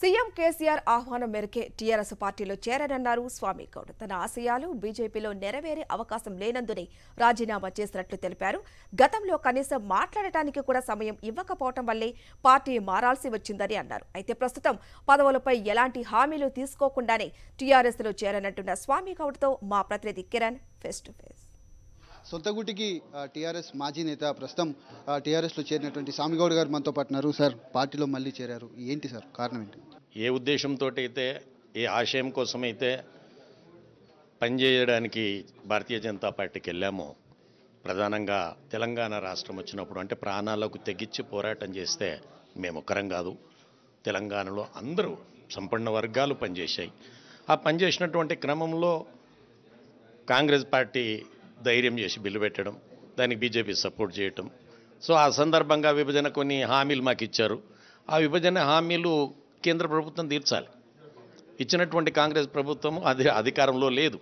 CM KCR ఆహ్వానం మేరకే TRS పార్టీలో చేరనన్నారు స్వామి గౌడ్ తన ఆశయాలు బీజేపీలో నెరవేరే అవకాశం లేనందునే రాజీనామా చేసినట్లు తెలిపారు గతంలో కనీసం మాట్లాడటానికి కూడా సమయం ఇవ్వకపోవటం వల్లే పార్టీ మారాల్సి వచ్చిందని అన్నారు అయితే ప్రస్తుతం పదవులపై ఎలాంటి హామీలు తీసుకోకుండానే టీఆర్ఎస్ లో చేరనంటున్న స్వామి గౌడ్తో మా ప్రతినిధి కిరణ్ ఫేస్ టు ఫేస్ సొంతగుటికి టీఆర్ఎస్ మాజీ నేత ప్రస్తుతం టీఆర్ఎస్లో చేరినటువంటి స్వామిగౌడ్ గారు మనతో పాటు ఉన్నారు సార్ పార్టీలో మళ్ళీ చేరారు ఏంటి సార్ కారణం ఏంటి ఏ ఉద్దేశంతో అయితే ఏ ఆశయం కోసమైతే పనిచేయడానికి భారతీయ జనతా పార్టీకి వెళ్ళామో ప్రధానంగా తెలంగాణ రాష్ట్రం వచ్చినప్పుడు అంటే ప్రాణాలకు తెగించి పోరాటం చేస్తే మేము ఒక్కరం కాదు తెలంగాణలో అందరూ సంపన్న వర్గాలు పనిచేశాయి ఆ పనిచేసినటువంటి క్రమంలో కాంగ్రెస్ పార్టీ ధైర్యం చేసి బిల్లు పెట్టడం దానికి బీజేపీ సపోర్ట్ చేయటం సో ఆ సందర్భంగా విభజన కొన్ని హామీలు మాకు ఇచ్చారు ఆ విభజన హామీలు కేంద్ర ప్రభుత్వం తీర్చాలి ఇచ్చినటువంటి కాంగ్రెస్ ప్రభుత్వం అది అధికారంలో లేదు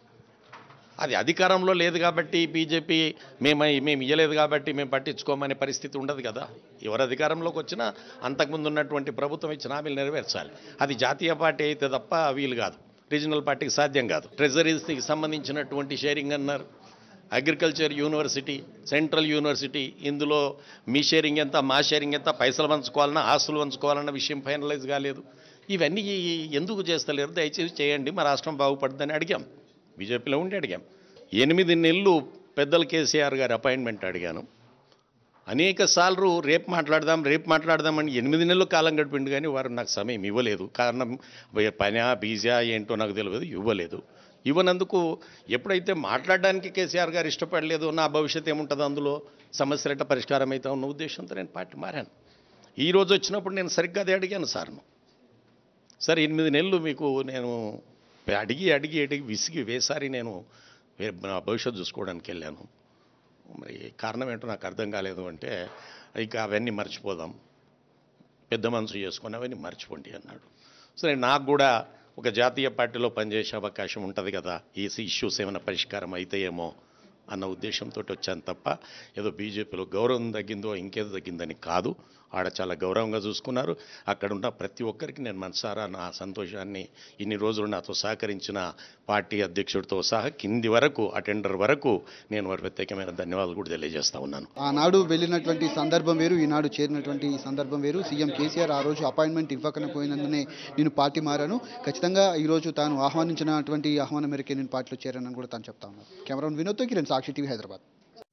అది అధికారంలో లేదు కాబట్టి బీజేపీ మేము మేము ఇయ్యలేదు కాబట్టి మేము పట్టించుకోమనే పరిస్థితి ఉండదు కదా ఎవరు అధికారంలోకి వచ్చినా అంతకుముందు ఉన్నటువంటి ప్రభుత్వం ఇచ్చిన హామీలు నెరవేర్చాలి అది జాతీయ పార్టీ అయితే తప్ప వీలు కాదు రీజనల్ పార్టీకి సాధ్యం కాదు ట్రెజరీస్కి సంబంధించినటువంటి షేరింగ్ అన్నారు అగ్రికల్చర్ యూనివర్సిటీ సెంట్రల్ యూనివర్సిటీ ఇందులో మీ షేరింగ్ ఎంత మా షేరింగ్ ఎంత పైసలు పంచుకోవాలన్నా ఆస్తులు పంచుకోవాలన్న విషయం ఫైనలైజ్ కాలేదు ఇవన్నీ ఎందుకు చేస్తలేరు దయచేసి చేయండి మా రాష్ట్రం బాగుపడుతుందని అడిగాం బీజేపీలో ఉండి అడిగాం ఎనిమిది నెలలు పెద్దలు కేసీఆర్ గారి అపాయింట్మెంట్ అడిగాను అనేక సార్లు రేపు మాట్లాడదాం రేపు మాట్లాడదామని ఎనిమిది నెలలు కాలం గడిపిండు కానీ వారు నాకు సమయం ఇవ్వలేదు కారణం పనా బీజా ఏంటో నాకు తెలియదు ఇవ్వలేదు ఇవ్వనందుకు ఎప్పుడైతే మాట్లాడడానికి కేసీఆర్ గారు ఇష్టపడలేదు నా భవిష్యత్తు ఏముంటుంది అందులో సమస్యలు ఎట్ట పరిష్కారం అవుతా ఉన్న ఉద్దేశంతో నేను పార్టీ మారాను ఈ రోజు వచ్చినప్పుడు నేను సరిగ్గా అదే అడిగాను సార్ను సార్ ఎనిమిది నెలలు మీకు నేను అడిగి అడిగి అడిగి విసిగి వేసారి నేను వే- నా భవిష్యత్తు చూసుకోవడానికి వెళ్ళాను మరి కారణం ఏంటో నాకు అర్థం కాలేదు అంటే ఇక అవన్నీ మర్చిపోదాం పెద్ద మనసు చేసుకొని అవన్నీ మర్చిపోండి అన్నాడు సరే నాకు కూడా ఒక జాతీయ పార్టీలో పనిచేసే అవకాశం ఉంటుంది కదా ఈ ఇష్యూస్ ఏమైనా పరిష్కారం అవుతాయేమో అన్న ఉద్దేశంతో వచ్చాను తప్ప ఏదో బీజేపీలో గౌరవం తగ్గిందో ఇంకేదో తగ్గిందని కాదు ఆడ చాలా గౌరవంగా చూసుకున్నారు అక్కడ ఉన్న ప్రతి ఒక్కరికి నేను మనసారా నా సంతోషాన్ని ఇన్ని రోజులు నాతో సహకరించిన పార్టీ అధ్యక్షుడితో సహా కింది వరకు అటెండర్ వరకు నేను వారి ప్రత్యేకమైన ధన్యవాదాలు కూడా తెలియజేస్తా ఉన్నాను ఆనాడు వెళ్ళినటువంటి సందర్భం వేరు ఈనాడు చేరినటువంటి సందర్భం వేరు సీఎం కేసీఆర్ ఆ రోజు అపాయింట్మెంట్ ఇవ్వకనే పోయినందునే నేను పార్టీ మారాను ఖచ్చితంగా ఈ రోజు తాను ఆహ్వానించినటువంటి ఆహ్వానం మేరకే నేను పార్టీలో చేరానని కూడా తాను చెప్తా ఉన్నాను కెమెరా వినోద్తో కిరణ్ సాక్షి టీవీ హైదరాబాద్